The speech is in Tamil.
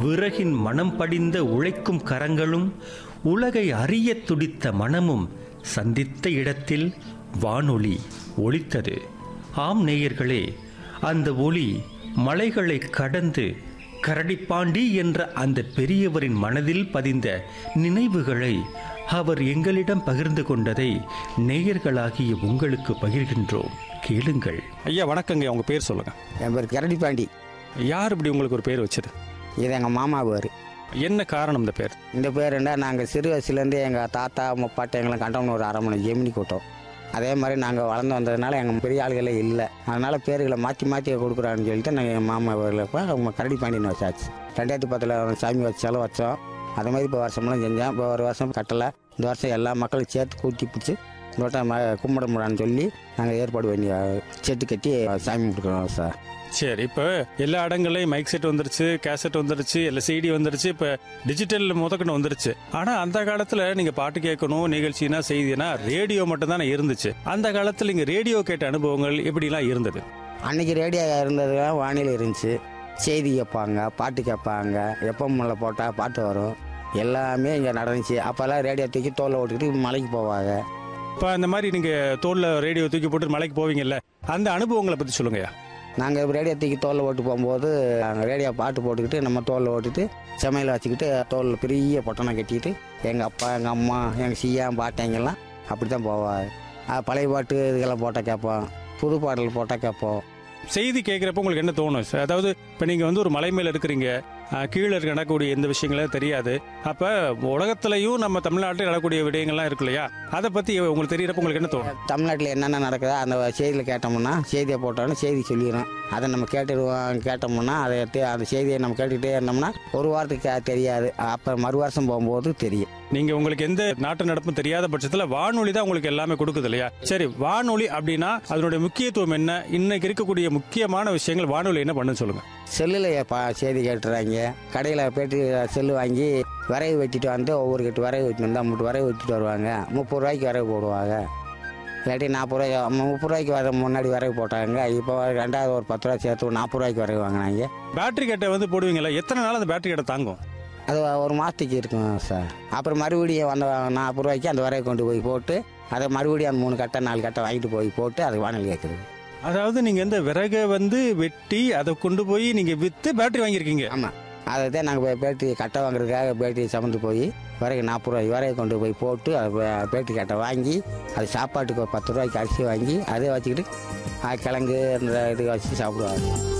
விறகின் மனம் படிந்த உழைக்கும் கரங்களும் உலகை அறியத் துடித்த மனமும் சந்தித்த இடத்தில் வானொலி ஒலித்தது ஆம் நேயர்களே அந்த ஒளி மலைகளை கடந்து கரடிப்பாண்டி என்ற அந்த பெரியவரின் மனதில் பதிந்த நினைவுகளை அவர் எங்களிடம் பகிர்ந்து கொண்டதை நேயர்களாகிய உங்களுக்கு பகிர்கின்றோம் கேளுங்கள் ஐயா வணக்கங்க உங்க பேர் சொல்லுங்க என் பேர் கரடி பாண்டி யார் இப்படி உங்களுக்கு ஒரு பேர் வச்சது இது எங்கள் மாமா பேர் என்ன காரணம் இந்த பேர் இந்த பேர் என்ன நாங்கள் சிறு வயசுலேருந்து எங்கள் தாத்தா முப்பாட்டை எங்களை கண்டவன் ஒரு அரமனை ஜெமினி கூட்டம் அதே மாதிரி நாங்கள் வளர்ந்து வந்ததுனால எங்கள் பெரிய ஆளுகளே இல்லை அதனால் பேர்களை மாற்றி மாற்றி கொடுக்குறான்னு சொல்லிட்டு நாங்கள் எங்கள் மாமா பேரில் இப்போ அவங்க கரடி பாண்டியன் வச்சாச்சு ரெண்டாயிரத்தி பத்தில் சாமி வச்சாலும் வச்சோம் அது மாதிரி இப்போ வருஷமெல்லாம் செஞ்சோம் இப்போ ஒரு வருஷம் கட்டலை இந்த வருஷம் எல்லா மக்களும் சேர்த்து கூட்டி பிடிச்சி இந்த வட்டம் ம- கும்பிட முடியான்னு சொல்லி நாங்கள் ஏற்பாடு பண்ணி அஹ், செட்டு கட்டி சாமி கொடுக்குறோம் சார் சரி இப்போ எல்லா இடங்கள்லயும் மைக் செட் வந்துருச்சு கேசட் வந்துருச்சு எல்லா சிடி வந்துருச்சு இப்போ டிஜிட்டல் முதக்கணும் வந்துருச்சு ஆனா அந்த காலத்துல நீங்க பாட்டு கேட்கணும் நிகழ்ச்சினா செய்தினா ரேடியோ மட்டும் தானே இருந்துச்சு அந்த காலத்துல நீங்க ரேடியோ கேட்ட அனுபவங்கள் எப்படிலாம் இருந்தது அன்னைக்கு ரேடியோ இருந்தது வானிலை இருந்துச்சு செய்தி கேட்பாங்க பாட்டு கேட்பாங்க எப்பமில் போட்டால் பாட்டு வரும் எல்லாமே இங்கே நடந்துச்சு அப்போல்லாம் ரேடியோ தூக்கி தோலை ஓட்டிக்கிட்டு மலைக்கு போவாங்க இப்போ அந்த மாதிரி நீங்க தோல்ல ரேடியோ தூக்கி போட்டு மலைக்கு போவீங்கல்ல அந்த அனுபவங்களை பத்தி சொல்லுங்கய்யா நாங்கள் ரேடியோ தூக்கி தோலில் ஓட்டு போகும்போது அங்கே ரேடியோ பாட்டு போட்டுக்கிட்டு நம்ம தோலில் ஓட்டிட்டு செமையில் வச்சுக்கிட்டு தோலில் பெரிய பொட்டனை கட்டிக்கிட்டு எங்கள் அப்பா எங்கள் அம்மா எங்கள் சியா பாட்டைங்கெல்லாம் அப்படி தான் போவாங்க அஹ் பழைய பாட்டு இதெல்லாம் போட்டால் கேட்போம் புது பாடல் போட்டால் கேட்போம் செய்தி கேட்குறப்ப உங்களுக்கு என்ன தோணும் அதாவது இப்போ நீங்கள் வந்து ஒரு மலை மேல இருக்கிறீங்க அஹ், கீழே இருக்க நடக்கக்கூடிய எந்த விஷயங்களும் தெரியாது அப்போ உலகத்துலையும் நம்ம தமிழ்நாட்டில் நடக்கக்கூடிய விடயங்கள்லாம் இருக்கு இல்லையா அதை பற்றி உங்களுக்கு தெரியறப்ப உங்களுக்கு என்ன தோணும் தமிழ்நாட்டில் என்னென்ன நடக்குதோ அந்த செய்தியில் கேட்டோம்னா செய்தியை போட்டோம்னா செய்தி சொல்லிடும் அதை நம்ம கேட்டுருவோம் கேட்டோம்னா அதை எடுத்து அந்த செய்தியை நம்ம கேட்டுக்கிட்டே இருந்தோம்னா ஒரு வாரத்துக்கு கே- தெரியாது அப்போ மறு வருஷம் போகும்போது தெரியும் நீங்கள் உங்களுக்கு எந்த நாட்டு நடப்பும் தெரியாத பட்சத்தில் வானொலி தான் உங்களுக்கு எல்லாமே கொடுக்குது இல்லையா சரி வானொலி அப்படின்னா அதனுடைய முக்கியத்துவம் என்ன இன்னைக்கு இருக்கக்கூடிய முக்கியமான விஷயங்கள் வானொலி என்ன பண்ணுன்னு சொல்லுங்க செல்லில் பா செய்தி கேட்டுறாங்க கடையில் போயிட்டு செல்லு வாங்கி விறகு வெட்டிட்டு வந்து ஒவ்வொரு கட்டு விறகு வெட்டிட்டு வந்தால் மூட்டு விறகு வெட்டிட்டு வருவாங்க முப்பது ரூபாய்க்கு விறகு போடுவாங்க இல்லாட்டி நாற்பது ரூபாய் முப்பது ரூபாய்க்கு வர முன்னாடி விறகு போட்டாங்க இப்போ ரெண்டாவது ஒரு பத்து ரூபா சேர்த்து ஒரு நாற்பது ரூபாய்க்கு விறகு வாங்கினாங்க பேட்டரி கட்டை வந்து போடுவீங்களா எத்தனை நாள் அந்த பேட்டரி கட்டை தாங்கும் அது ஒரு மாதத்துக்கு இருக்கும் சார் அப்புறம் மறுபடியும் வந்த நாற்பது ரூபாய்க்கு அந்த வரையை கொண்டு போய் போட்டு அதை மறுபடியும் அந்த மூணு கட்டை நாலு கட்டை வாங்கிட்டு போய் போட்டு அது வானல் கேட்குறது அதாவது நீங்கள் இந்த விறகை வந்து வெட்டி அதை கொண்டு போய் நீங்கள் விற்று பேட்டரி வாங்கியிருக்கீங்க ஆமாம் அதை தான் நாங்கள் பேட்டி கட்டை வாங்குறதுக்காக பேட்டி சமந்து போய் வரைக்கும் நாற்பது ரூபாய் வரையை கொண்டு போய் போட்டு அது பே- பேட்டி கட்டை வாங்கி அது சாப்பாட்டுக்கு ஒரு பத்து ரூபாய்க்கு அரிசி வாங்கி அதை வச்சுக்கிட்டு அது கிழங்கு அந்த இது வச்சு சாப்பிடுவாங்க